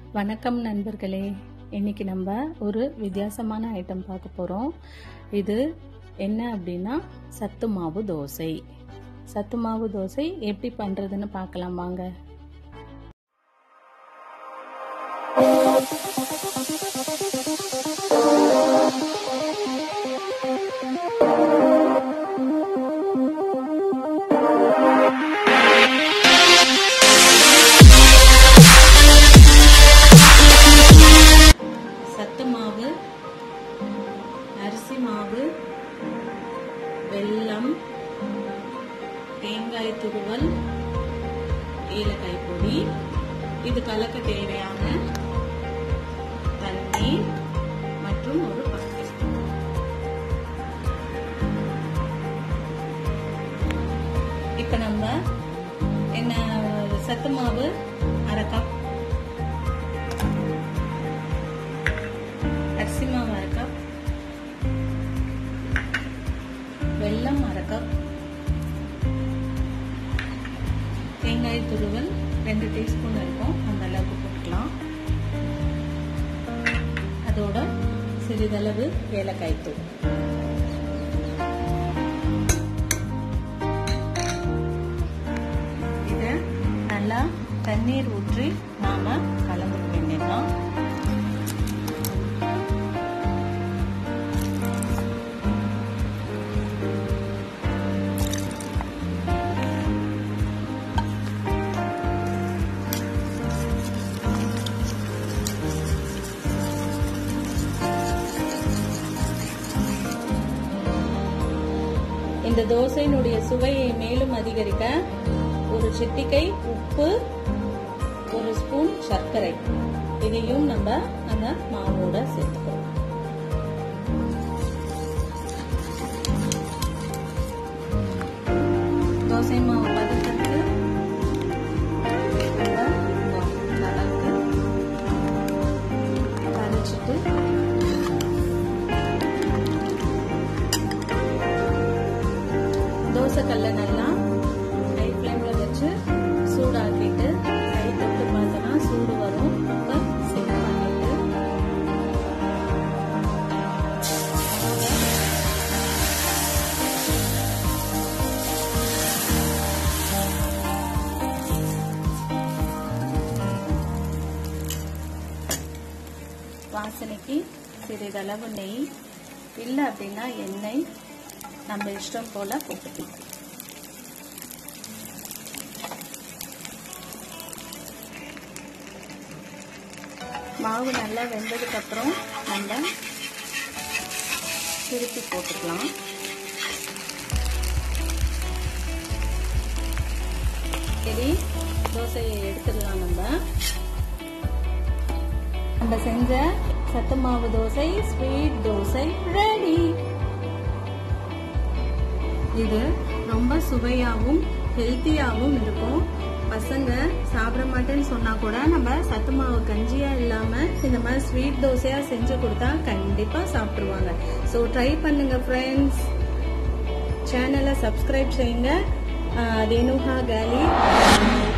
வணக்கம் நண்பர்களே இன்னைக்கு நம்ம ஒரு வித்தியாசமான ஐட்டம் பார்க்க போகிறோம் இது என்ன அப்படின்னா சத்து மாவு தோசை சத்து மாவு தோசை எப்படி பண்ணுறதுன்னு பார்க்கலாம் வாங்க சத்து மாவு அரிசி மாவு வெல்லம் தேங்காய் துருவல் ஏலக்காய் பொடி இது கலக்க தேவையான தண்ணீர் மற்றும் ஒரு பாக்கெட் இப்ப நம்ம என்ன சத்து மாவு அரை கப் அரிசி மாவு அரை கப் வெல்லம் அரை கப் தேங்காய் துருவல் ரெண்டு டீஸ்பூன் இருக்கும் அந்த அளவுக்கு போட்டுக்கலாம் அதோட சிறிதளவு ஏலக்காய் தூள் இதை நல்லா தண்ணீர் ஊற்றி நாம கலந்துக்க வேண்டியதுதான் இந்த தோசையினுடைய சுவையை மேலும் அதிகரிக்க ஒரு சிட்டிகை உப்பு ஒரு ஸ்பூன் சர்க்கரை இதையும் நம்ம அந்த மாவோட சேர்த்துக்கிறோம் தோசை மாவு பதத்துக்கு கலந்து கரைச்சிட்டு தோசைக்கல்ல நல்லா ஹை ஃப்ளேம்ல வச்சு சூடாக்கிட்டு கை தொட்டு பார்த்தோன்னா சூடு வரும் அப்போ செக் பண்ணிட்டு வாசனைக்கு சிறிதளவு நெய் இல்லை அப்படின்னா எண்ணெய் நம்ம இஷ்டம் போல போட்டுக்கலாம் மாவு நல்லா வெந்ததுக்கு அப்புறம் நம்ம திருப்பி போட்டுக்கலாம் சரி தோசையை எடுத்துடலாம் நம்ம நம்ம செஞ்ச சத்து மாவு தோசை ஸ்வீட் தோசை ரெடி இது ரொம்ப சுவையாகவும் ஹெல்த்தியாகவும் இருக்கும் பசங்க சாப்பிட மாட்டேன்னு சொன்னா கூட நம்ம சத்து மாவு கஞ்சியா இல்லாம இந்த மாதிரி ஸ்வீட் தோசையா செஞ்சு கொடுத்தா கண்டிப்பா சாப்பிடுவாங்க ஸோ ட்ரை பண்ணுங்க ஃப்ரெண்ட்ஸ் சேனலை சப்ஸ்கிரைப் செய்யுங்க ரேணுகா கேலி